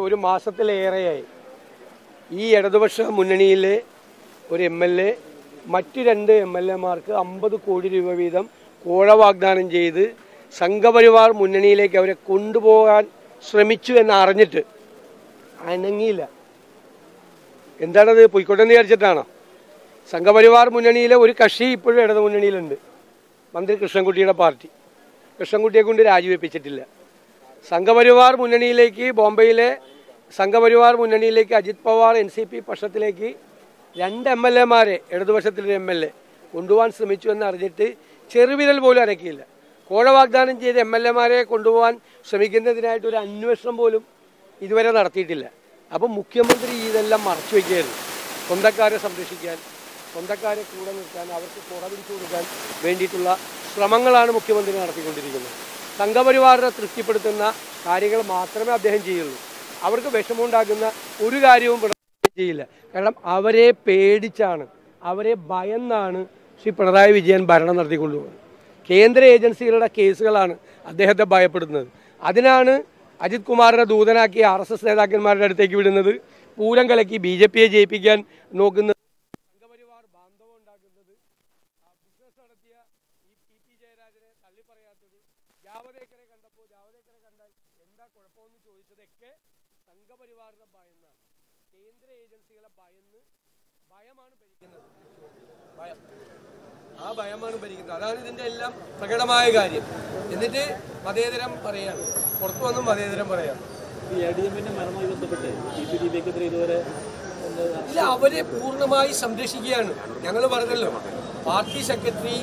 ഒരു മാസത്തിലേറെയായി ഈ ഇടതുപക്ഷ മുന്നണിയിലെ ഒരു എം എൽ എ മറ്റു രണ്ട് എം എൽ എമാർക്ക് അമ്പത് കോടി രൂപ വീതം കോഴ വാഗ്ദാനം ചെയ്ത് സംഘപരിവാർ മുന്നണിയിലേക്ക് അവരെ കൊണ്ടുപോകാൻ ശ്രമിച്ചു എന്ന് അറിഞ്ഞിട്ട് അനങ്ങിയില്ല എന്താണത് പൊയ്ക്കോട്ടെ എന്ന് വിചാരിച്ചിട്ടാണോ സംഘപരിവാർ മുന്നണിയിലെ ഒരു കക്ഷി ഇപ്പോഴും ഇടതു മുന്നണിയിലുണ്ട് മന്ത്രി കൃഷ്ണൻകുട്ടിയുടെ പാർട്ടി കൃഷ്ണൻകുട്ടിയെ കൊണ്ട് രാജിവെപ്പിച്ചിട്ടില്ല സംഘപരിവാർ മുന്നണിയിലേക്ക് ബോംബെയിലെ സംഘപരിവാർ മുന്നണിയിലേക്ക് Ajit Pawar N C P പക്ഷത്തിലേക്ക് രണ്ട് എം എൽ എമാരെ ഇടതുപക്ഷത്തിലൊരു എം എൽ എ കൊണ്ടുപോകാൻ ശ്രമിച്ചു എന്ന് അറിഞ്ഞിട്ട് ചെറുവിരൽ പോലും അനക്കിയില്ല കോഴ വാഗ്ദാനം ചെയ്ത് എം എൽ എമാരെ കൊണ്ടുപോകാൻ ശ്രമിക്കുന്നതിനായിട്ട് ഒരു അന്വേഷണം പോലും ഇതുവരെ നടത്തിയിട്ടില്ല അപ്പം മുഖ്യമന്ത്രി ഇതെല്ലാം മറച്ചു വയ്ക്കുകയായിരുന്നു സ്വന്തക്കാരെ സംരക്ഷിക്കാൻ സ്വന്തക്കാരെ കൂടെ നിർത്താൻ അവർക്ക് കുറവിടിച്ചു കൊടുക്കാൻ വേണ്ടിയിട്ടുള്ള ശ്രമങ്ങളാണ് മുഖ്യമന്ത്രി നടത്തിക്കൊണ്ടിരിക്കുന്നത് സംഘപരിവാറിനെ തൃപ്തിപ്പെടുത്തുന്ന കാര്യങ്ങൾ മാത്രമേ അദ്ദേഹം ചെയ്യുള്ളൂ അവർക്ക് വിഷമമുണ്ടാക്കുന്ന ഒരു കാര്യവും പിണറായി ചെയ്യില്ല കാരണം അവരെ പേടിച്ചാണ് അവരെ ഭയന്നാണ് ശ്രീ പിണറായി വിജയൻ ഭരണം നടത്തിക്കൊണ്ടുപോകുന്നത് കേന്ദ്ര ഏജൻസികളുടെ കേസുകളാണ് അദ്ദേഹത്തെ ഭയപ്പെടുന്നത് അതിനാണ് അജിത് കുമാറിനെ ദൂതനാക്കി ആർ എസ് എസ് നേതാക്കന്മാരുടെ അടുത്തേക്ക് വിടുന്നത് പൂരം കലക്കി ബി ജെ പിയെ ജയിപ്പിക്കാൻ നോക്കുന്നത് സംഘപരിവാർ ബാന്ധവം ഉണ്ടാക്കുന്നത് ആ ബിസിനസ് നടത്തിയ ഈ പി പി ജയരാജനെ തള്ളിപ്പറയാത്തത് ജാവദേക്കറെ കണ്ടപ്പോൾ ജാവദേക്കറെ കണ്ടാൽ എന്താ കുഴപ്പമെന്ന് ചോദിച്ചതൊക്കെ സംഘപരിവാറിനെ ഭയന്നാണ് കേന്ദ്ര ഏജൻസികളെ ഭയന്ന് ഭയമാണ് ഭരിക്കുന്നത് ഭയം ആ ഭയമാണ് ഭരിക്കുന്നത് അതാണ് ഇതിന്റെ എല്ലാം പ്രകടമായ കാര്യം എന്നിട്ട് മതേതരം പറയാണ് പുറത്തു വന്നും മതേതരം പറയാണ് ഈ എ ഡി എമ്മിന്റെ മരണവുമായി ബന്ധപ്പെട്ട് സി പി ഡി ബിക്കെതിരെ ഇതുവരെ ഒന്ന് ഇല്ല അവരെ പൂർണ്ണമായി സംരക്ഷിക്കുകയാണ് ഞങ്ങൾ പറഞ്ഞല്ലോ പാർട്ടി സെക്രട്ടറി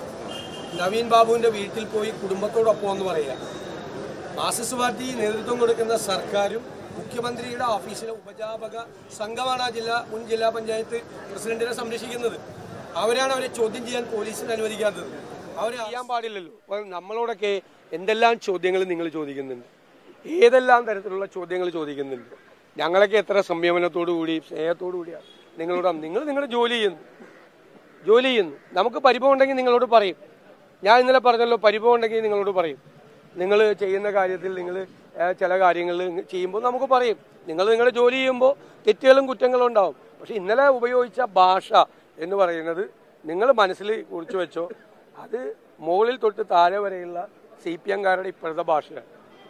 നവീൻ ബാബുവിന്റെ വീട്ടിൽ പോയി കുടുംബത്തോടൊപ്പം എന്ന് പറയുക മാർക്സിസ്റ്റ് പാർട്ടി നേതൃത്വം കൊടുക്കുന്ന സർക്കാരും മുഖ്യമന്ത്രിയുടെ ഓഫീസിലെ ഉപജാപക സംഘമാണ് ആ ജില്ലാ മുൻ ജില്ലാ പഞ്ചായത്ത് പ്രസിഡന്റിനെ സംരക്ഷിക്കുന്നത് അവരാണ് അവരെ ചോദ്യം ചെയ്യാൻ പോലീസിന് അനുവദിക്കാത്തത് അവരെ ചെയ്യാൻ പാടില്ലല്ലോ അപ്പോൾ നമ്മളോടൊക്കെ എന്തെല്ലാം ചോദ്യങ്ങൾ നിങ്ങൾ ചോദിക്കുന്നുണ്ട് ഏതെല്ലാം തരത്തിലുള്ള ചോദ്യങ്ങൾ ചോദിക്കുന്നുണ്ട് ഞങ്ങളൊക്കെ എത്ര സംയമനത്തോടു കൂടി സ്നേഹത്തോടു കൂടിയാണ് നിങ്ങളോട് നിങ്ങൾ നിങ്ങളുടെ ജോലി ചെയ്യുന്നു ജോലി ചെയ്യുന്നു നമുക്ക് പരിഭവം ഉണ്ടെങ്കിൽ നിങ്ങളോട് പറയും ഞാൻ ഇന്നലെ പറഞ്ഞല്ലോ പരിഭവം ഉണ്ടെങ്കിൽ നിങ്ങളോട് പറയും നിങ്ങൾ ചെയ്യുന്ന കാര്യത്തിൽ നിങ്ങൾ ചില കാര്യങ്ങൾ ചെയ്യുമ്പോൾ നമുക്ക് പറയും നിങ്ങൾ നിങ്ങളുടെ ജോലി ചെയ്യുമ്പോൾ തെറ്റുകളും കുറ്റങ്ങളും ഉണ്ടാവും പക്ഷെ ഇന്നലെ ഉപയോഗിച്ച ഭാഷ എന്ന് പറയുന്നത് നിങ്ങൾ മനസ്സിൽ കുറിച്ച് വെച്ചോ അത് മുകളിൽ തൊട്ട് താഴെ വരെയുള്ള സി പി എംകാരുടെ ഇപ്പോഴത്തെ ഭാഷയാണ്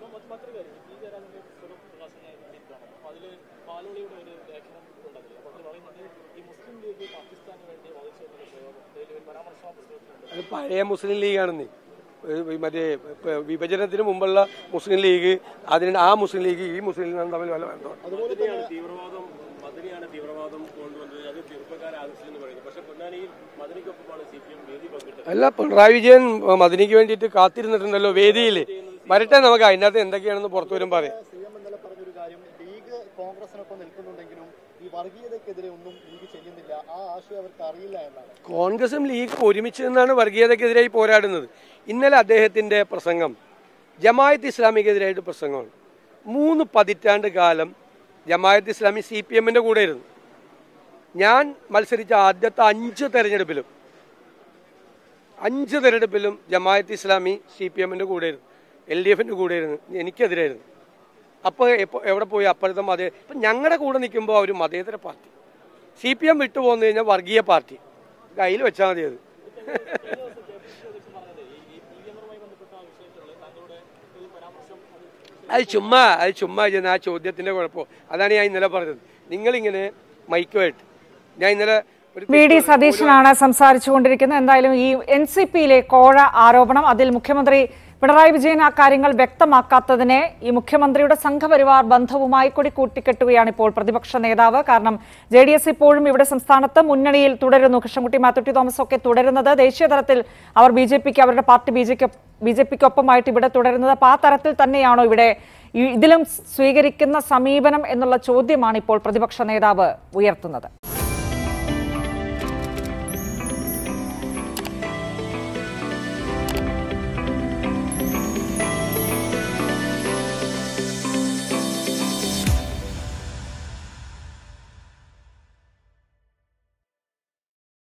അതിൽ പാലോളിയുടെ ഒരു ലേഖനം ഉണ്ടല്ലോ അപ്പോൾ അതിൽ പറയുന്നത് ഈ മുസ്ലിം ലീഗ് പാകിസ്ഥാന് വേണ്ടി വാദിച്ചു എന്നുള്ള പ്രയോഗം അതിൽ ഒരു പരാമർശം ആ പുസ്തകത്തിലുണ്ട് അത് പഴയ മുസ്ലിം ലീഗാണെന്ന് മറ്റേ ഇപ്പൊ വിഭജനത്തിന് മുമ്പുള്ള മുസ്ലിം ലീഗ് അതിന് ആ മുസ്ലിം ലീഗ് ഈ മുസ്ലിം ലീഗും തമ്മിൽ വല്ല ബന്ധമാണ് മദനിയാണ് തീവ്രവാദം മദനിയാണ് തീവ്രവാദം കൊണ്ടുവന്നത് അത് ചെറുപ്പക്കാരെ ആകർഷിച്ചെന്ന് പറയുന്നു പക്ഷെ പൊന്നാനിയിൽ മദനിക്കൊപ്പമാണ് സി പി എം വേദി പങ്കിട്ടത് അല്ല പിണറായി വിജയൻ മദനിക്ക് വേണ്ടിയിട്ട് കാത്തിരുന്നിട്ടുണ്ടല്ലോ വേദിയിൽ വരട്ടെ നമുക്ക് അതിനകത്ത് എന്തൊക്കെയാണെന്ന് പുറത്തു വരും പറയാം സി എം ഇന്നലെ പറഞ്ഞൊരു കാര്യം ലീഗ് കോൺഗ്രസിനൊപ്പം നിൽക്കുന്നുണ്ടെങ്കിലും ഈ വർഗീയതയ്ക്കെതിരെ ഒന്നും ലീഗ് ചെയ്യുന്നില്ല ആ ആശയം അവർക്ക് അറിയില്ല എന്നാണ് കോൺഗ്രസും ലീഗും ഒരുമിച്ച് നിന്നാണ് വർഗീയതയ്ക്കെതിരായി പോരാടുന്നത് ഇന്നലെ അദ്ദേഹത്തിന്റെ പ്രസംഗം ജമായത്ത് ഇസ്ലാമിക്കെതിരായിട്ട് പ്രസംഗമാണ് മൂന്ന് പതിറ്റാണ്ട് കാലം ജമായത്ത് ഇസ്ലാമി സി പി എമ്മിന്റെ കൂടെയായിരുന്നു ഞാൻ മത്സരിച്ച ആദ്യത്തെ അഞ്ച് തെരഞ്ഞെടുപ്പിലും അഞ്ച് തെരഞ്ഞെടുപ്പിലും ജമായത്ത് ഇസ്ലാമി സി പി എമ്മിന്റെ കൂടെയായിരുന്നു എൽ ഡി എഫിന്റെ കൂടെയായിരുന്നു എനിക്കെതിരായിരുന്നു അപ്പോൾ എപ്പോൾ എവിടെ പോയി അപ്പോഴത്തെ മതേ ഇപ്പം ഞങ്ങളുടെ കൂടെ നിൽക്കുമ്പോൾ അവർ മതേതര പാർട്ടി സി പി എം വിട്ടു പോന്നു കഴിഞ്ഞാൽ വർഗീയ പാർട്ടി കയ്യിൽ വെച്ചാൽ മതി അത് അത് ചുമ്മാ അത് ചുമ്മാ ചെയ്യുന്ന ആ ചോദ്യത്തിന്റെ കുഴപ്പം അതാണ് ഞാൻ ഇന്നലെ പറഞ്ഞത് നിങ്ങളിങ്ങനെ മൈക്കുമായിട്ട് ഞാൻ ഇന്നലെ ഒരു വി ഡി സതീശനാണ് സംസാരിച്ചുകൊണ്ടിരിക്കുന്നത് എന്തായാലും ഈ എൻ സി പിയിലെ കോഴ ആരോപണം അതിൽ മുഖ്യമന്ത്രി പിണറായി വിജയൻ ആ കാര്യങ്ങൾ വ്യക്തമാക്കാത്തതിനെ ഈ മുഖ്യമന്ത്രിയുടെ സംഘപരിവാർ ബന്ധവുമായി കൂടി കൂട്ടിക്കെട്ടുകയാണ് ഇപ്പോൾ പ്രതിപക്ഷ നേതാവ് കാരണം ജെ ഡി എസ് ഇപ്പോഴും ഇവിടെ സംസ്ഥാനത്ത് മുന്നണിയിൽ തുടരുന്നു കൃഷ്ണൻകുട്ടി മാത്തുട്ടി തോമസ് ഒക്കെ തുടരുന്നത് ദേശീയ തലത്തിൽ അവർ ബി ജെ പിക്ക് അവരുടെ party B J B J പിക്കൊപ്പമായിട്ട് ഇവിടെ തുടരുന്നത് അപ്പോൾ ആ തരത്തിൽ തന്നെയാണോ ഇവിടെ ഈ ഇതിലും സ്വീകരിക്കുന്ന സമീപനം എന്നുള്ള ചോദ്യമാണ് ഇപ്പോൾ പ്രതിപക്ഷ നേതാവ് ഉയർത്തുന്നത്